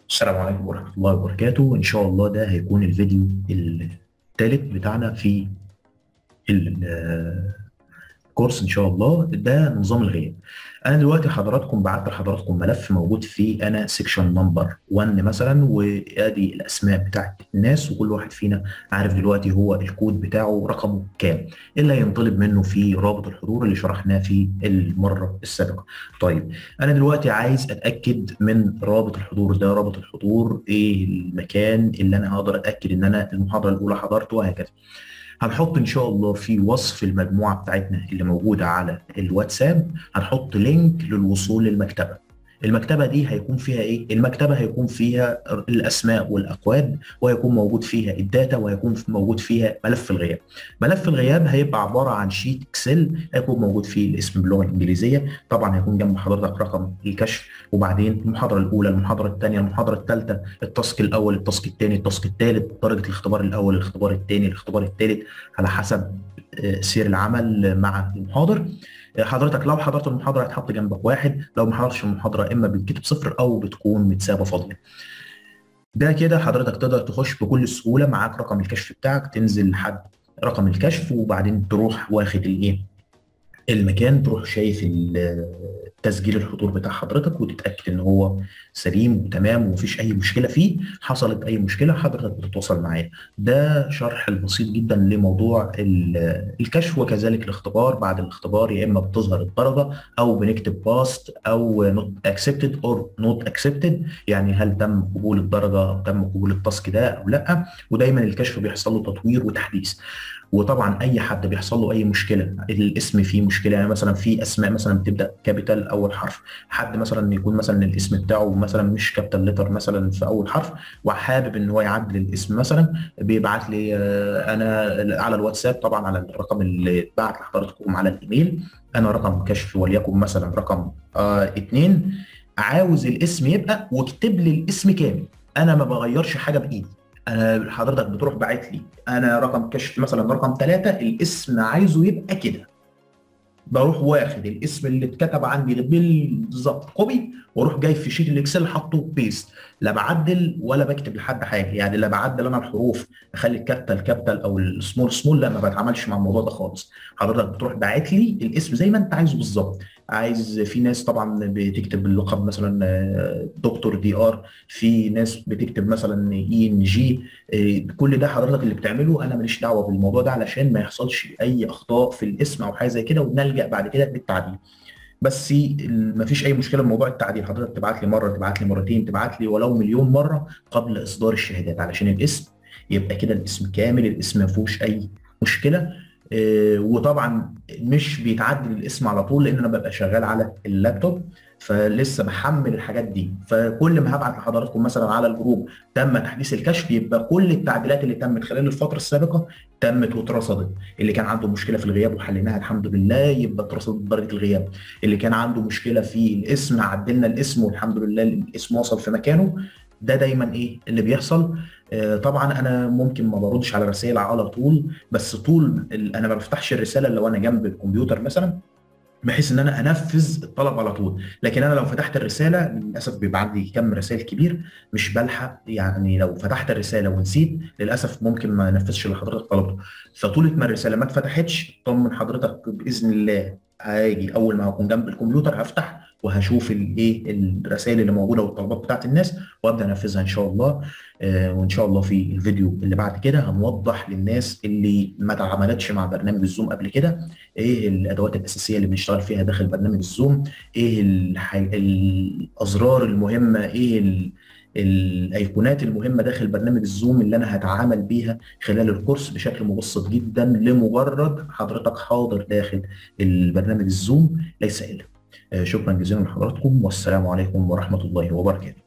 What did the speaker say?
السلام عليكم ورحمة الله وبركاته إن شاء الله ده هيكون الفيديو الثالث بتاعنا في ال- الكورس إن شاء الله ده نظام الغياب أنا دلوقتي حضراتكم بعت لحضراتكم ملف موجود فيه أنا سيكشن نمبر 1 مثلا وأدي الأسماء بتاعت الناس وكل واحد فينا عارف دلوقتي هو الكود بتاعه رقمه كام إيه اللي هينطلب منه في رابط الحضور اللي شرحناه في المرة السابقة طيب انا دلوقتي عايز اتاكد من رابط الحضور ده رابط الحضور ايه المكان اللي انا هقدر اتاكد ان انا المحاضره الاولى حضرته وهكذا هنحط ان شاء الله في وصف المجموعه بتاعتنا اللي موجوده على الواتساب هنحط لينك للوصول للمكتبه المكتبه دي هيكون فيها ايه المكتبه هيكون فيها الاسماء والاكواد وهيكون موجود فيها الداتا وهيكون موجود فيها ملف الغياب ملف الغياب هيبقى عباره عن شيت اكسل هيكون موجود فيه الاسم باللغه الانجليزيه طبعا هيكون جنب حضرتك رقم الكشف وبعدين المحاضره الاولى المحاضره الثانيه المحاضره الثالثه التاسك الاول التاسك الثاني التاسك الثالث درجه الاختبار الاول الاختبار الثاني الاختبار الثالث على حسب سير العمل مع المحاضر حضرتك لو حضرت المحاضره هتحط جنبك واحد لو ما حضرتش المحاضره اما بتكتب صفر او بتكون متسابه فاضيه ده كده حضرتك تقدر تخش بكل سهوله معاك رقم الكشف بتاعك تنزل لحد رقم الكشف وبعدين تروح واخد الايه المكان تروح شايف تسجيل الحضور بتاع حضرتك وتتاكد ان هو سليم وتمام ومفيش اي مشكله فيه حصلت اي مشكله حضرتك بتتواصل معايا ده شرح البسيط جدا لموضوع الكشف وكذلك الاختبار بعد الاختبار يا اما بتظهر الدرجه او بنكتب باست او نوت اكسبتد اور نوت اكسبتد يعني هل تم قبول الدرجه او تم قبول التاسك ده او لا ودايما الكشف بيحصل له تطوير وتحديث وطبعا اي حد بيحصل له اي مشكله الاسم فيه مشكله يعني مثلا في اسماء مثلا بتبدا كابيتال اول حرف حد مثلا يكون مثلا الاسم بتاعه مثلا مش كابيتال ليتر مثلا في اول حرف وحابب ان هو يعدل الاسم مثلا بيبعت لي انا على الواتساب طبعا على الرقم اللي بعت لحضراتكم على الايميل انا رقم كشف وليكن مثلا رقم آه اتنين عاوز الاسم يبقى واكتب لي الاسم كامل انا ما بغيرش حاجه بايدي انا حضرتك بتروح باعت لي انا رقم كشف مثلا رقم ثلاثة الاسم عايزه يبقى كده بروح واخد الاسم اللي اتكتب عندي بالظبط كوبي واروح جاي في شيت الاكسل حاطه بيست لا بعدل ولا بكتب لحد حاجه يعني لا بعدل انا الحروف اخلي الكابيتال كابيتال او السمول سمول لا ما بتعاملش مع الموضوع ده خالص حضرتك بتروح باعت لي الاسم زي ما انت عايزه بالظبط عايز في ناس طبعا بتكتب اللقب مثلا دكتور دي ار في ناس بتكتب مثلا اي ان جي كل ده حضرتك اللي بتعمله انا ماليش دعوه بالموضوع ده علشان ما يحصلش اي اخطاء في الاسم او حاجه زي كده ونلجا بعد كده بالتعديل بس ما فيش اي مشكله في موضوع التعديل حضرتك تبعت لي مره تبعت لي مرتين تبعت لي ولو مليون مره قبل اصدار الشهادات علشان الاسم يبقى كده الاسم كامل الاسم ما فيهوش اي مشكله وطبعا مش بيتعدل الاسم على طول لان انا ببقى شغال على اللابتوب فلسه بحمل الحاجات دي فكل ما هبعت لحضراتكم مثلا على الجروب تم تحديث الكشف يبقى كل التعديلات اللي تمت خلال الفتره السابقه تمت واترصدت اللي كان عنده مشكله في الغياب وحليناها الحمد لله يبقى اترصدت درجه الغياب اللي كان عنده مشكله في الاسم عدلنا الاسم والحمد لله الاسم وصل في مكانه ده دايما ايه اللي بيحصل آه طبعا انا ممكن ما بردش على رسائل على طول بس طول انا ما بفتحش الرساله لو انا جنب الكمبيوتر مثلا بحيث ان انا انفذ الطلب على طول لكن انا لو فتحت الرساله للاسف بيبقى عندي كم رسائل كبير مش بلحق يعني لو فتحت الرساله ونسيت للاسف ممكن ما انفذش اللي حضرتك طلبته فطول ما الرساله ما اتفتحتش طمن حضرتك باذن الله هاجي اول ما اكون جنب الكمبيوتر هفتح وهشوف الايه الرسائل اللي موجوده والطلبات بتاعت الناس وابدا انفذها ان شاء الله آه وان شاء الله في الفيديو اللي بعد كده هنوضح للناس اللي ما تعاملتش مع برنامج الزوم قبل كده ايه الادوات الاساسيه اللي بنشتغل فيها داخل برنامج الزوم ايه الازرار المهمه ايه ال الايقونات المهمه داخل برنامج الزوم اللي انا هتعامل بيها خلال الكورس بشكل مبسط جدا لمجرد حضرتك حاضر داخل البرنامج الزوم ليس الا شكرا جزيلا لحضراتكم والسلام عليكم ورحمه الله وبركاته